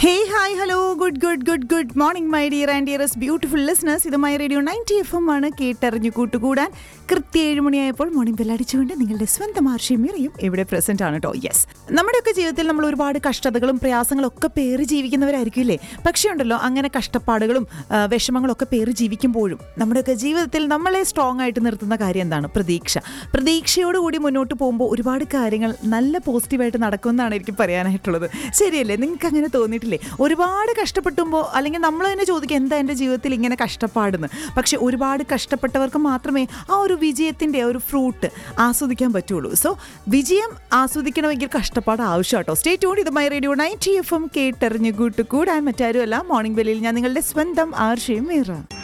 hey hi hello good good good good morning my dear and dearest beautiful listeners ഇത് my radio ninety F M ആണ് കേട്ടറിഞ്ഞു കൂട്ടുകൂടാൻ കൃത്യ ഏഴ് മണിയായപ്പോൾ മോർണിംഗ് ബെല്ലടിച്ചുകൊണ്ട് നിങ്ങളുടെ സ്വന്തം ആർഷയും മീറിയും ഇവിടെ പ്രസന്റ് ആണ് കേട്ടോ യെസ് നമ്മുടെയൊക്കെ ജീവിതത്തിൽ നമ്മൾ ഒരുപാട് കഷ്ടതകളും പ്രയാസങ്ങളും ഒക്കെ പേറി ജീവിക്കുന്നവരായിരിക്കും ഇല്ലേ പക്ഷേ ഉണ്ടല്ലോ അങ്ങനെ കഷ്ടപ്പാടുകളും ആ, വിഷമങ്ങളും ഒക്കെ പേറി ജീവിക്കുമ്പോഴും നമ്മുടെയൊക്കെ ജീവിതത്തിൽ നമ്മളെ സ്ട്രോങ് ആയിട്ട് നിർത്തുന്ന കാര്യം എന്താണ് പ്രതീക്ഷ പ്രതീക്ഷയോടുകൂടി മുന്നോട്ട് പോകുമ്പോൾ ഒരുപാട് കാര്യങ്ങൾ നല്ല പോസിറ്റീവായിട്ട് നടക്കുമെന്നാണ് എനിക്ക് പറയാനായിട്ടുള്ളത് ശരിയല്ലേ നിങ്ങൾക്ക് അങ്ങനെ തോന്നിയിട്ടില്ലേ ഒരുപാട് കഷ്ടപ്പെട്ടുമ്പോൾ അല്ലെങ്കിൽ നമ്മൾ തന്നെ ചോദിക്കുക എന്താ എൻ്റെ ജീവിതത്തിൽ ഇങ്ങനെ കഷ്ടപ്പാടെന്ന് പക്ഷെ ഒരുപാട് കഷ്ടപ്പെട്ടവർക്ക് മാത്രമേ ആ ഒരു വിജയത്തിൻ്റെ ഒരു ഫ്രൂട്ട് ആസ്വദിക്കാൻ പറ്റുള്ളൂ സോ വിജയം ആസ്വദിക്കണമെങ്കിൽ കഷ്ടപ്പാട് ആവശ്യം കേട്ടോ സ്റ്റേ ട്യൂൺ ഇത് my radio ninety F M കേട്ടെറിഞ്ഞ് കൂട്ടുകൂടാൻ മറ്റാരുമല്ല മോർണിംഗ് വെല്ലിൽ ഞാൻ നിങ്ങളുടെ സ്വന്തം ആർഷയും മീറ